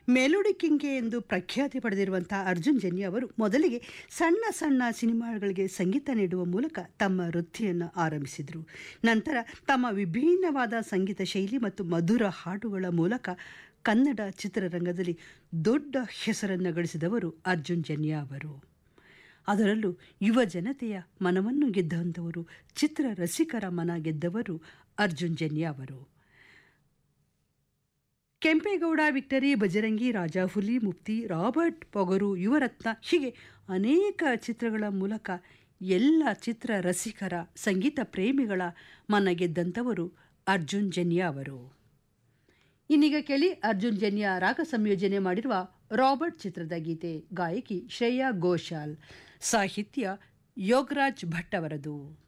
melody ಕಿಂಗೆ ಎಂದು ಪ್ರಖ್ಯಾತಿ ಪಡೆದಿರುವಂಥ ಅರ್ಜುನ್ ಜನ್ಯ ಅವರು ಮೊದಲಿಗೆ ಸಣ್ಣ ಸಣ್ಣ ಸಿನಿಮಾಗಳಿಗೆ ಸಂಗೀತ ನೀಡುವ ಮೂಲಕ ತಮ್ಮ ವೃತ್ತಿಯನ್ನು ಆರಂಭಿಸಿದರು ನಂತರ ತಮ್ಮ ವಿಭಿನ್ನವಾದ ಸಂಗೀತ ಶೈಲಿ ಮತ್ತು ಮಧುರ ಹಾಡುಗಳ ಮೂಲಕ ಕನ್ನಡ ಚಿತ್ರರಂಗದಲ್ಲಿ ದೊಡ್ಡ ಹೆಸರನ್ನು ಗಳಿಸಿದವರು ಅರ್ಜುನ್ ಜನ್ಯ ಅವರು ಅದರಲ್ಲೂ ಯುವ ಜನತೆಯ ಮನವನ್ನು ಗೆದ್ದಂಥವರು ಚಿತ್ರ ರಸಿಕರ ಮನ ಗೆದ್ದವರು ಅರ್ಜುನ್ ಜನ್ಯ ಅವರು ಕೆಂಪೇಗೌಡ ವಿಕ್ಟರಿ ಬಜರಂಗಿ ರಾಜಾ ಹುಲಿ ಮುಫ್ತಿ ರಾಬರ್ಟ್ ಪೊಗರು ಯುವರತ್ನ ಹೀಗೆ ಅನೇಕ ಚಿತ್ರಗಳ ಮೂಲಕ ಎಲ್ಲ ಚಿತ್ರ ರಸಿಕರ ಸಂಗೀತ ಪ್ರೇಮಿಗಳ ಮನ ಗೆದ್ದಂಥವರು ಅರ್ಜುನ್ ಜನ್ಯ ಅವರು ಇನ್ನೀಗ ಕೇಳಿ ಅರ್ಜುನ್ ಜನ್ಯ ರಾಗ ಸಂಯೋಜನೆ ಮಾಡಿರುವ ರಾಬರ್ಟ್ ಚಿತ್ರದ ಗೀತೆ ಗಾಯಕಿ ಶ್ರೇಯಾ ಘೋಷಾಲ್ ಸಾಹಿತ್ಯ ಯೋಗರಾಜ್ ಭಟ್ ಅವರದು